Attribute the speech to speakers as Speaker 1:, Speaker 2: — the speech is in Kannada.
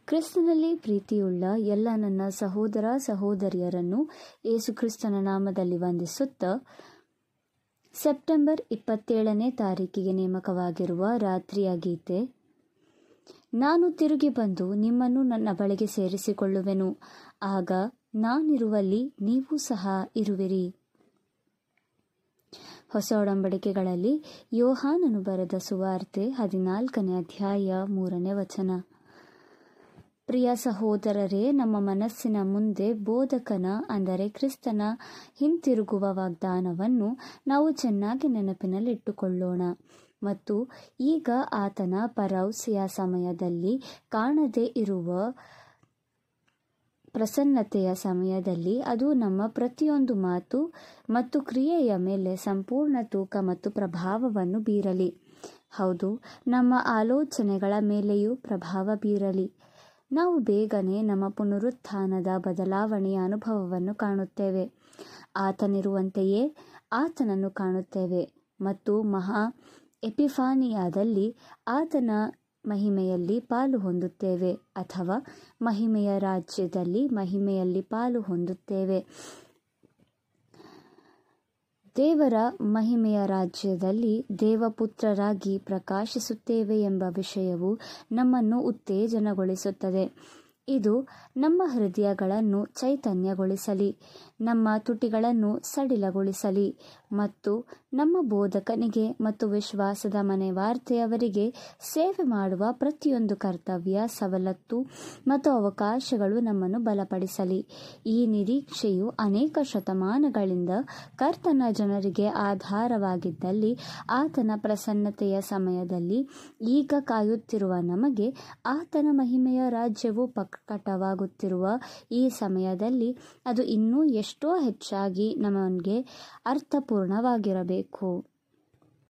Speaker 1: ಕ್ರಿಸ್ತನಲ್ಲಿ ಪ್ರೀತಿಯುಳ್ಳ ಎಲ್ಲ ನನ್ನ ಸಹೋದರ ಸಹೋದರಿಯರನ್ನು ಯೇಸುಕ್ರಿಸ್ತನ ನಾಮದಲ್ಲಿ ವಂದಿಸುತ್ತಾ ಸೆಪ್ಟೆಂಬರ್ ಇಪ್ಪತ್ತೇಳನೇ ತಾರೀಕಿಗೆ ನೇಮಕವಾಗಿರುವ ರಾತ್ರಿಯ ಗೀತೆ ನಾನು ತಿರುಗಿ ಬಂದು ನಿಮ್ಮನ್ನು ನನ್ನ ಬಳಿಗೆ ಸೇರಿಸಿಕೊಳ್ಳುವೆನು ಆಗ ನಾನಿರುವಲ್ಲಿ ನೀವು ಸಹ ಇರುವಿರಿ ಹೊಸ ಒಡಂಬಡಿಕೆಗಳಲ್ಲಿ ಯೋಹಾನನು ಬರೆದ ಸುವಾರ್ತೆ ಹದಿನಾಲ್ಕನೇ ಅಧ್ಯಾಯ ಮೂರನೇ ವಚನ ಪ್ರಿಯ ಸಹೋದರರೇ ನಮ್ಮ ಮನಸ್ಸಿನ ಮುಂದೆ ಬೋಧಕನ ಅಂದರೆ ಕ್ರಿಸ್ತನ ಹಿಂತಿರುಗುವ ವಾಗ್ದಾನವನ್ನು ನಾವು ಚೆನ್ನಾಗಿ ನೆನಪಿನಲ್ಲಿಟ್ಟುಕೊಳ್ಳೋಣ ಮತ್ತು ಈಗ ಆತನ ಪರೌಸಿಯ ಸಮಯದಲ್ಲಿ ಕಾಣದೇ ಇರುವ ಪ್ರಸನ್ನತೆಯ ಸಮಯದಲ್ಲಿ ಅದು ನಮ್ಮ ಪ್ರತಿಯೊಂದು ಮಾತು ಮತ್ತು ಕ್ರಿಯೆಯ ಮೇಲೆ ಸಂಪೂರ್ಣ ತೂಕ ಮತ್ತು ಪ್ರಭಾವವನ್ನು ಬೀರಲಿ ಹೌದು ನಮ್ಮ ಆಲೋಚನೆಗಳ ಮೇಲೆಯೂ ಪ್ರಭಾವ ಬೀರಲಿ ನಾವು ಬೇಗನೆ ನಮ್ಮ ಪುನರುತ್ಥಾನದ ಬದಲಾವಣೆಯ ಅನುಭವವನ್ನು ಕಾಣುತ್ತೇವೆ ಆತನಿರುವಂತೆಯೇ ಆತನನ್ನು ಕಾಣುತ್ತೇವೆ ಮತ್ತು ಮಹಾ ಎಪಿಫಾನಿಯಾದಲ್ಲಿ ಆತನ ಮಹಿಮೆಯಲ್ಲಿ ಪಾಲು ಹೊಂದುತ್ತೇವೆ ಅಥವಾ ಮಹಿಮೆಯ ರಾಜ್ಯದಲ್ಲಿ ಮಹಿಮೆಯಲ್ಲಿ ಪಾಲು ಹೊಂದುತ್ತೇವೆ ದೇವರ ಮಹಿಮೆಯ ರಾಜ್ಯದಲ್ಲಿ ದೇವಪುತ್ರರಾಗಿ ಪ್ರಕಾಶಿಸುತ್ತೇವೆ ಎಂಬ ವಿಷಯವು ನಮ್ಮನ್ನು ಉತ್ತೇಜನಗೊಳಿಸುತ್ತದೆ ಇದು ನಮ್ಮ ಹೃದಯಗಳನ್ನು ಚೈತನ್ಯಗೊಳಿಸಲಿ ನಮ್ಮ ತುಟಿಗಳನ್ನು ಸಡಿಲಗೊಳಿಸಲಿ ಮತ್ತು ನಮ್ಮ ಬೋಧಕನಿಗೆ ಮತ್ತು ವಿಶ್ವಾಸದ ಮನೆ ವಾರ್ತೆಯವರಿಗೆ ಸೇವೆ ಮಾಡುವ ಪ್ರತಿಯೊಂದು ಕರ್ತವ್ಯ ಸವಲತ್ತು ಮತ್ತು ಅವಕಾಶಗಳು ನಮ್ಮನ್ನು ಬಲಪಡಿಸಲಿ ಈ ನಿರೀಕ್ಷೆಯು ಅನೇಕ ಶತಮಾನಗಳಿಂದ ಕರ್ತನ ಜನರಿಗೆ ಆಧಾರವಾಗಿದ್ದಲ್ಲಿ ಆತನ ಪ್ರಸನ್ನತೆಯ ಸಮಯದಲ್ಲಿ ಈಗ ಕಾಯುತ್ತಿರುವ ನಮಗೆ ಆತನ ಮಹಿಮೆಯ ರಾಜ್ಯವು ಪ್ರಕಟವಾಗುತ್ತಿರುವ ಈ ಸಮಯದಲ್ಲಿ ಅದು ಇನ್ನೂ ಎಷ್ಟೋ ಹೆಚ್ಚಾಗಿ ನಮಗೆ ಅರ್ಥಪೂರ್ಣವಾಗಿರಬೇಕು